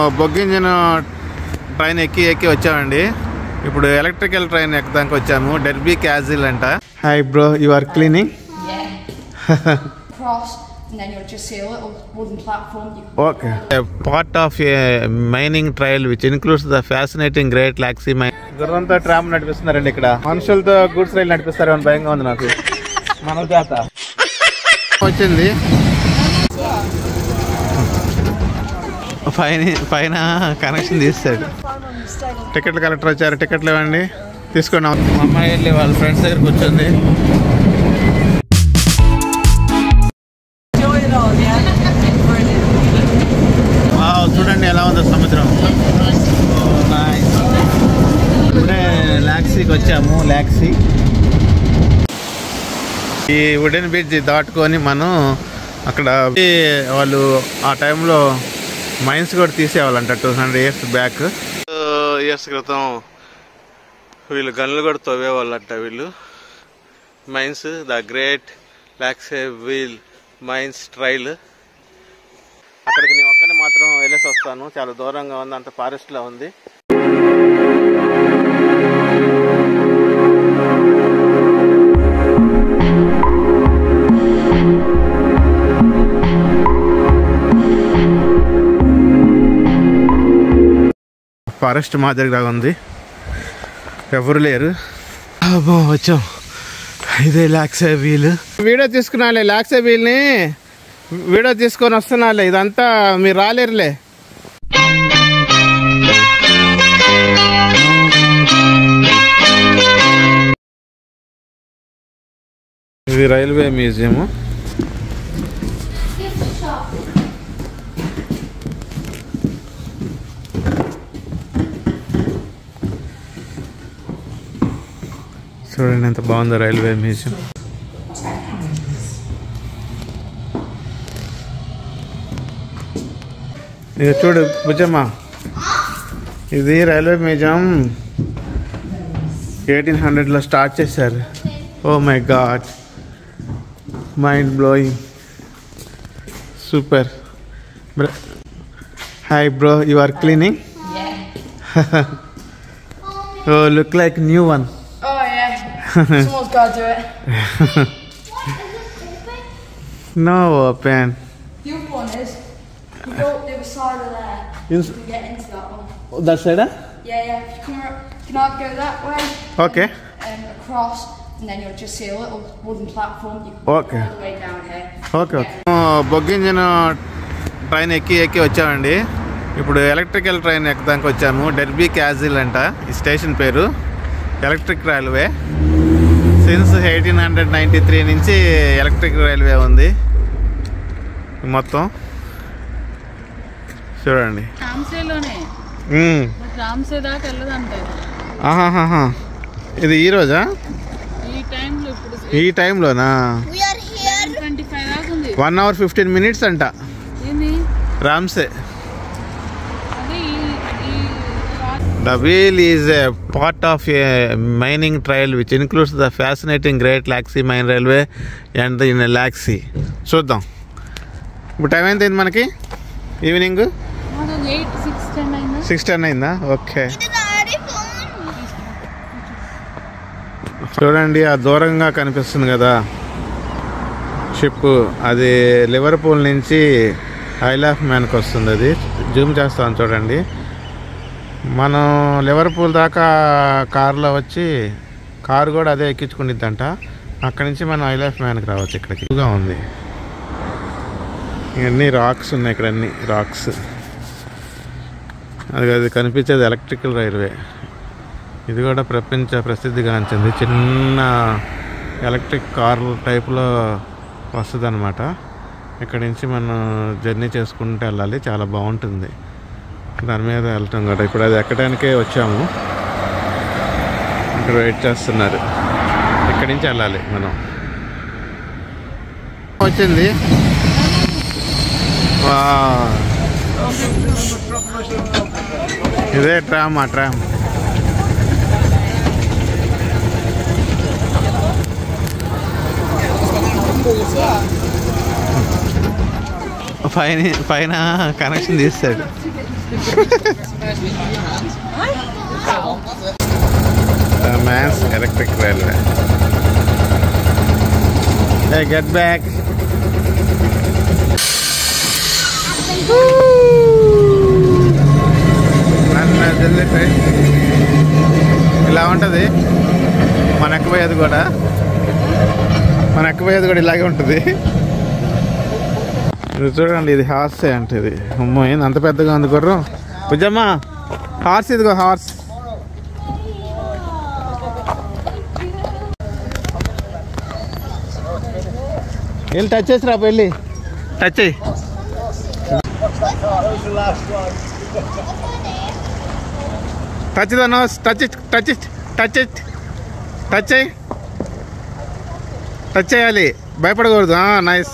బొగ్గింజన్ train ఎక్కి ఎక్కి వచ్చామండి ఇప్పుడు ఎలక్ట్రికల్ ట్రైన్ ఎక్కడానికి వచ్చాము డెర్బీ క్యాజిల్ అంట hi bro you are cleaning Yeah. Cross, and then you'll just see a little wooden platform. You okay part of a mining trail which includes the fascinating great Laxey mine గుర్రంతో tram నడిపిస్తున్నారండి ఇక్కడ మనుషులతో goods రైలు నడిపిస్తారు అని భయంగా ఉంది నాకు మన జాత వచ్చింది పైన పైన కనెక్షన్ తీస్తాడు టికెట్లు కలెక్టర్ వచ్చారు టికెట్లు ఇవ్వండి తీసుకున్నాం మా అమ్మాయి వెళ్ళి వాళ్ళ ఫ్రెండ్స్ దగ్గర కూర్చుంది వావ్, చూడండి ఎలా ఉందో సముద్రం Nice. ఇప్పుడే లాక్సీకి వచ్చాము లాక్సీ ఈ వుడెన్ బ్రిడ్జ్ దాటుకొని మనం అక్కడ ఈ వాళ్ళు ఆ టైంలో మైన్స్ కూడా తీసేవాళ్ళంట two hundred years back years క్రితం వీళ్ళు గన్లు కూడా తవ్వేవాళ్ళంట వీళ్ళు mines the great Laxey wheel mines trail అక్కడికి నేను ఒక్కనే మాత్రం వెళ్ళేసి వస్తాను చాలా దూరంగా ఉంది అంత ఫారెస్ట్ లో ఉంది ఫారెస్ట్ మాదిరిగా ఉంది ఎవరు లేరు అబ్బో వచ్చాం ఇదే లాక్సే వీల్ వీడియో తీసుకున్నాలే లాక్సే వీల్ని వీడియో తీసుకొని వస్తున్నాలే ఇదంతా మీరు రాలేరులే ఇది రైల్వే మ్యూజియం చూడండి ఎంత బాగుందో రైల్వే మ్యూజియం ఇక చూడు బుజ్జమ్మ ఇది రైల్వే మ్యూజియం ఎయిటీన్ హండ్రెడ్లో స్టార్ట్ చేశారు oh my god mind blowing super hi bro you are cleaning Yeah. Oh look like new one Oh yeah. Someone's got to do it. No open The other one is you go up the other side of there. Yes. You get into that one. That సైడా Yeah, yeah. If you come ar- you can either go that way okay and across, and then you'll just see a little wooden platform. You can Okay. go all the way down here. Okay okay బొగ్గింజన్ train ఎక్కి ఎక్కి వచ్చామండి ఇప్పుడు electrical train ఎక్కడానికి వచ్చాము Derby Castle అంట ఈ station పేరు electric railway since eighteen hundred ninety three నుంచి ఎలక్ట్రిక్ రైల్వే ఉంది మొత్తం చూడండి రామ్సేలోనే మ్మ్. బట్ రామ్సే దాకా వెళ్ళదంటే ఆహాహాహా. ఇది ఈ రోజా ఈ టైంలో ఇప్పుడు ఈ టైంలోనా ట్వంటీ ఫైవ్ దాకా ఉంది వన్ అవర్ ఫిఫ్టీన్ మినిట్స్ అంట ఏంది రామ్సే అదే ఈ ఈ The wheel is a part of a mining trail which includes the fascinating Great Laxi Mine Railway and the in Laxi. చూద్దాం ఇప్పుడు టైం ఎంత అయింది మనకి ఈవినింగ్ ఎయిట్ సిక్స్ టెన్ అయిందా సిక్స్ టెన్ అయిందా ఓకే చూడండి ఆ దూరంగా కనిపిస్తుంది కదా షిప్ అది లివర్పూల్ నుంచి ఐల్ ఆఫ్ మ్యాన్కి వస్తుంది అది జూమ్ చేస్తాను చూడండి మనం లివర్పూల్ దాకా కారులో వచ్చి కారు కూడా అదే ఎక్కించుకునిద్దంట అక్కడి నుంచి మనం ఐల్ ఆఫ్ మ్యాన్కి రావచ్చు ఇక్కడికి ఎక్కువగా ఉంది ఇవన్నీ రాక్స్ ఉన్నాయి ఇక్కడ అన్ని రాక్స్ అది అది కనిపించేది ఎలక్ట్రికల్ రైల్వే ఇది కూడా ప్రపంచ ప్రసిద్ధిగాంచింది చిన్న ఎలక్ట్రిక్ కార్ టైప్లో వస్తుంది అనమాట ఇక్కడి నుంచి మనం జర్నీ చేసుకుంటూ వెళ్ళాలి చాలా బాగుంటుంది దాని మీద వెళ్తాం కదా ఇప్పుడు అది ఎక్కడానికే వచ్చాము ఇక్కడ వెయిట్ చేస్తున్నారు ఇక్కడి నుంచి వెళ్ళాలి మనం వచ్చింది వా. ఇదే ట్రామ్ ఆ ట్రామ్ పైన పైన కనెక్షన్ తీస్తాడు Manx electric railway Hey, get back. నన్ను జల్లితే ఇలా ఉంటుంది మన ఎక్కబోయేది కూడా మన ఎక్కబోయేది కూడా ఇలాగే ఉంటుంది ఇది చూడండి ఇది హార్స్ అంటే ఇది అమ్మో ఏంది అంత పెద్దగా ఉంది గుర్రం బుజ్జమ్మ హార్స్ ఇదిగో హార్స్ వెళ్ళి టచ్ చేసి రా వెళ్ళి టచ్ చేయి touch the nose touch it touch it touch it touch చేయి టచ్ చేయాలి భయపడకూడదు నైస్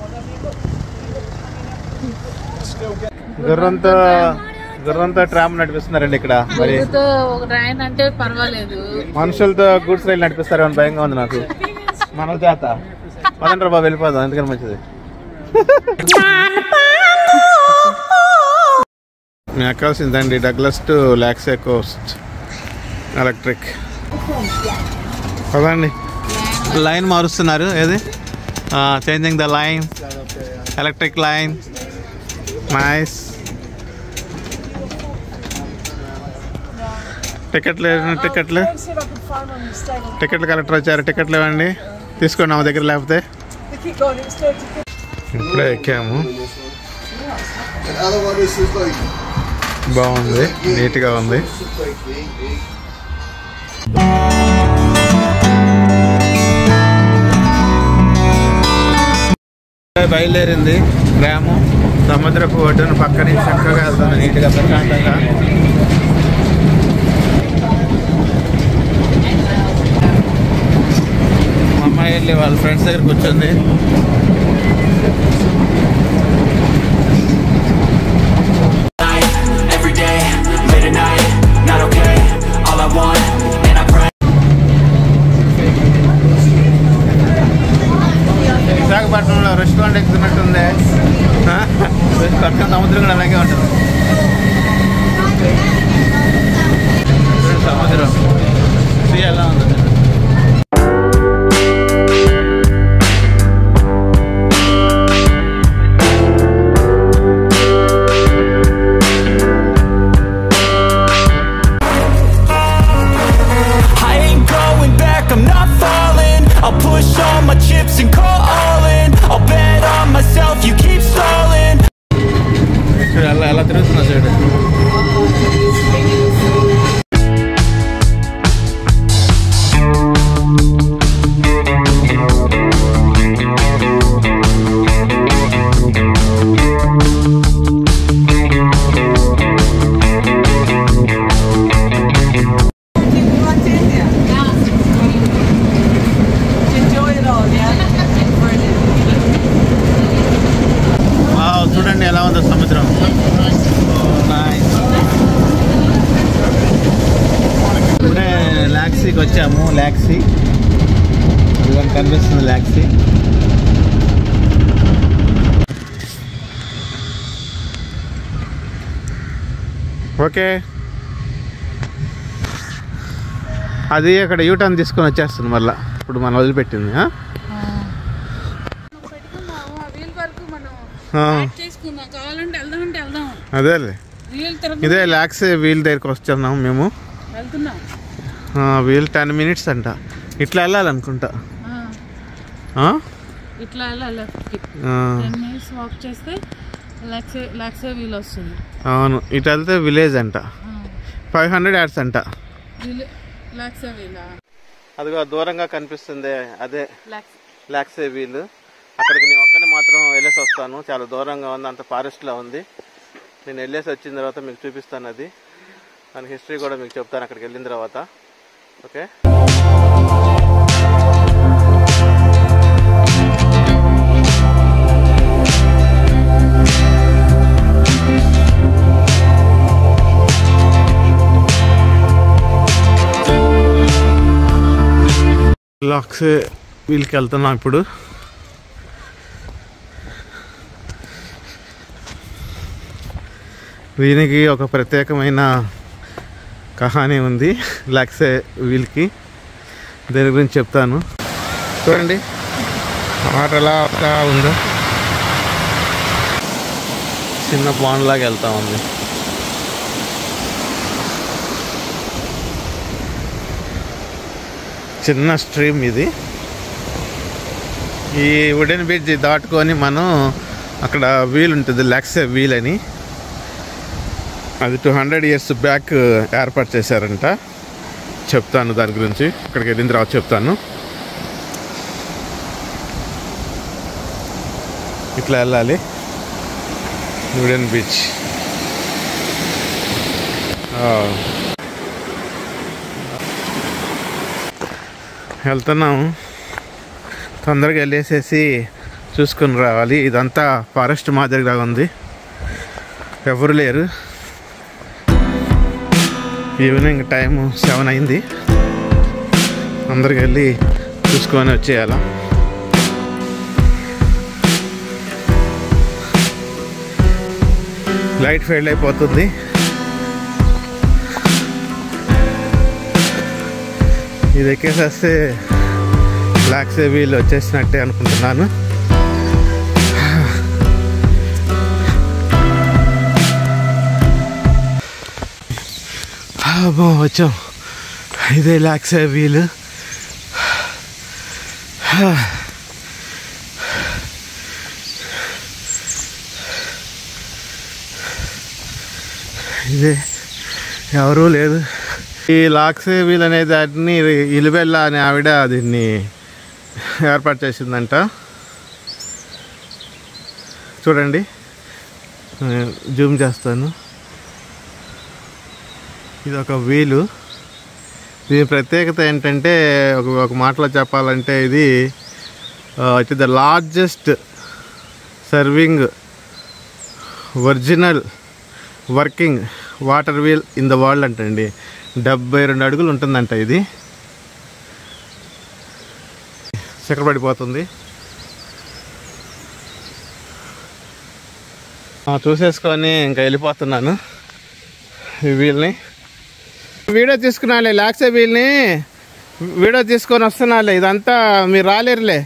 గుర్రంతో గుర్రంతో ట్రామ్ నడిపిస్తున్నారండి ఇక్కడ మరి గొర్రెతో ఒక రాయన్ అంటే పర్వాలేదు మనుషులతో గూడ్స్ రైలు నడిపిస్తారేమో భయంగా ఉంది నాకు మన చేత పదండ్రా బాబు వెళ్ళిపోదాం ఎందుకని మంచిది మేము ఎక్కాల్సిందండి Douglas to Laxey coast electric పదండి లైన్ మారుస్తున్నారు ఏది changing the line electric line nice టికెట్లు ఏమైనా టికెట్లు టికెట్లు కలెక్టర్ వచ్చారు టికెట్లు ఇవ్వండి తీసుకోండి మా దగ్గర లేకపోతే ఇప్పుడే ఎక్కాము And other one is just like బాగుంది నీట్గా ఉంది బయలుదేరింది గ్రామం సముద్రపు ఒడ్డున పక్కనే చక్కగా వెళ్తుంది నీట్గా ప్రశాంతంగా మా అమ్మాయి వెళ్ళి వాళ్ళ ఫ్రెండ్స్ దగ్గర కూర్చుంది every day, late at night, not okay. All I want, and I pray. విశాఖపట్నంలో రెస్టారెంట్ ఎక్కుతున్నట్టుంది ఆ? పక్కన సముద్రం కూడా అలాగే ఉంటుంది చూడండి సముద్రం సీ ఎలా ఉంది I ain't going back, I'm not falling. I'll push all my chips and call all in. I'll bet on myself, you keep stalling. చూడు ఎలా ఎలా తిరుగుతున్నా చూడు Enjoy it all, yeah? Wow, చూడండి ఎలా ఉందో సముద్రం Nice. ఇప్పుడే లాక్సీకి వచ్చాము లాక్సీ ఇదిగోండి కనిపిస్తుంది లాక్సీ ఓకే అది అక్కడ యూటర్న్ తీసుకొని వచ్చేస్తుంది మళ్ళీ ఇప్పుడు మనం వదిలిపెట్టింది ఆ? పెట్టుకుందాము ఆ వీల్ వరకు మనం ఆ, యాడ్ చేసుకుందాం కావాలంటే వెళ్దామంటే వెళ్దాం అదేలే వీల్ తిరగ ఇదే లాక్సీ వీల్ దగ్గరికి వచ్చాము మేము వెళ్తున్నాం ఆ, వీల్ టెన్ మినిట్స్ అంట ఇట్లా వెళ్ళాలనుకుంటా ఆ, ఆ? ఇట్లా వెళ్ళాలి లెఫ్ట్కి ఆ, టెన్ మినిట్స్ వాక్ చేస్తే లాక్సే లాక్సే వీల్ వస్తుంది అవును ఇటు వెళ్తే విలేజ్ అంట ఫైవ్ హండ్రెడ్ యాడ్స్ అంట వీల్ లాక్సే వీలా అదిగో దూరంగా కనిపిస్తుంది అదే లాక్స్ లాక్సే వీల్ అక్కడికి నేను ఒక్కనే మాత్రం వెళ్ళేసి వస్తాను చాలా దూరంగా ఉంది అంత ఫారెస్ట్లో ఉంది నేను వెళ్ళేసి వచ్చిన తర్వాత మీకు చూపిస్తాను అది దాని హిస్టరీ కూడా మీకు చెప్తాను అక్కడికి వెళ్ళిన తర్వాత ఓకే లాక్స్ వీల్కి వెళ్తున్నాం ఇప్పుడు దీనికి ఒక ప్రత్యేకమైన కహానీ ఉంది లాక్సే వీల్కి దీని గురించి చెప్తాను చూడండి వాటర్ ఎలా వస్తా ఉందో చిన్న పాండ్ లాగా వెళ్తా ఉంది చిన్న స్ట్రీమ్ ఇది ఈ వుడెన్ బ్రిడ్జ్ దాటుకొని మనం అక్కడ వీల్ ఉంటుంది లెక్సే వీల్ అని అది టూ హండ్రెడ్ ఇయర్స్ బ్యాక్ ఏర్పాటు చేశారంట చెప్తాను దాని గురించి ఇక్కడికి వెళ్ళిన తర్వాత చెప్తాను ఇట్లా వెళ్ళాలి వుడెన్ బీచ్ వెళ్తున్నాము తొందరగా వెళ్ళేసేసి చూసుకుని రావాలి ఇదంతా ఫారెస్ట్ మాదిరిగా ఉంది ఎవరు లేరు ఈవినింగ్ టైము సెవెన్ అయింది అందరికి వెళ్ళి చూసుకొని వచ్చేయాల లైట్ ఫెయిల్ అయిపోతుంది ఇది ఎక్కేసేస్తే బ్లాక్ వీల్ వచ్చేసినట్టే అనుకుంటున్నాను అబ్బో, వచ్చాం ఇదే లాక్సే వీలు ఇదే ఎవరూ లేదు ఈ లాక్సే వీల్ అనే దాన్ని ఇలువెల్ల అనే ఆవిడ దీన్ని ఏర్పాటు చేసిందంట చూడండి జూమ్ చేస్తాను ఇది ఒక వీలు దీని ప్రత్యేకత ఏంటంటే ఒక ఒక మాటలో చెప్పాలంటే ఇది it the largest serving original working water wheel in the world అంటండి డెబ్బై రెండు అడుగులు ఉంటుందంట ఇది పడిపోతుంది చూసేసుకొని ఇంకా వెళ్ళిపోతున్నాను ఈ వీల్ని వీడియో తీసుకున్నాలే లాక్సే వీల్ని వీడియో తీసుకొని వస్తున్నాలే ఇదంతా మీరు రాలేరులే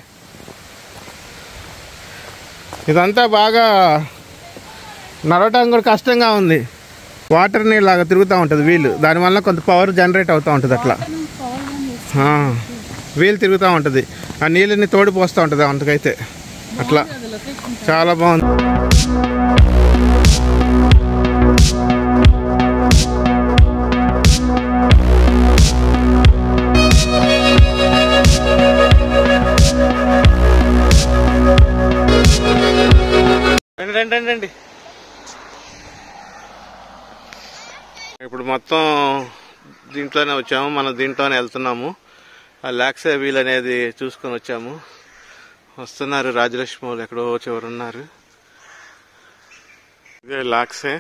ఇదంతా బాగా నడవటం కూడా కష్టంగా ఉంది వాటర్ని ఇలాగా తిరుగుతూ ఉంటుంది వీలు దానివల్ల కొంత పవర్ జనరేట్ అవుతూ ఉంటుంది అట్లా ఆ, వీలు తిరుగుతూ ఉంటుంది ఆ నీళ్ళని తోడి పోస్తూ ఉంటుంది అంతకైతే అట్లా చాలా బాగుంది రండి రండి రండి రండి ఇప్పుడు మొత్తం దీంట్లోనే వచ్చాము మనం దీంట్లోనే వెళ్తున్నాము ఆ లాక్సే వీల్ అనేది చూసుకొని వచ్చాము వస్తున్నారు రాజలక్ష్మి వాళ్ళు ఎక్కడో చివరు ఉన్నారు ఇదే లాక్సే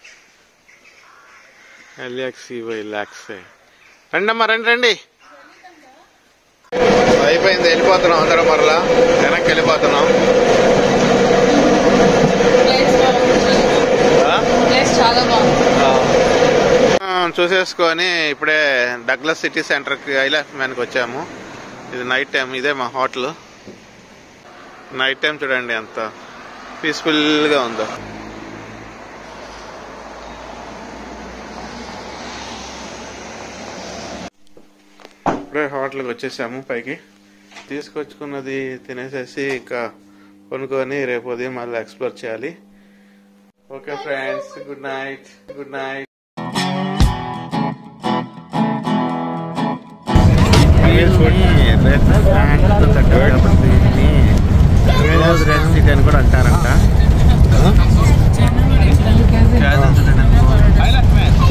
ఎల్ఎక్సీవై లాక్సే రండి అమ్మా రండి రండి అయిపోయింది వెళ్ళిపోతున్నాం అందరం మరలా వెనక్కి వెళ్ళిపోతున్నాం ఆ? ప్లేస్ చాలా బాగుంది ఆ, చూసేసుకొని ఇప్పుడే డగ్లస్ సిటీ సెంటర్కి ఐలాఫ్ మ్యాన్కి వచ్చాము ఇది నైట్ టైం ఇదే మా హోటల్ నైట్ టైం చూడండి ఎంత పీస్ఫుల్గా ఉందో ఇప్పుడే హోటల్కి వచ్చేసాము పైకి తీసుకొచ్చుకున్నది తినేసేసి ఇంకా కొనుక్కొని రేపు ఉదయం మళ్ళీ ఎక్స్ప్లోర్ చేయాలి okay friends good night good night red city అని కూడా అంటారంట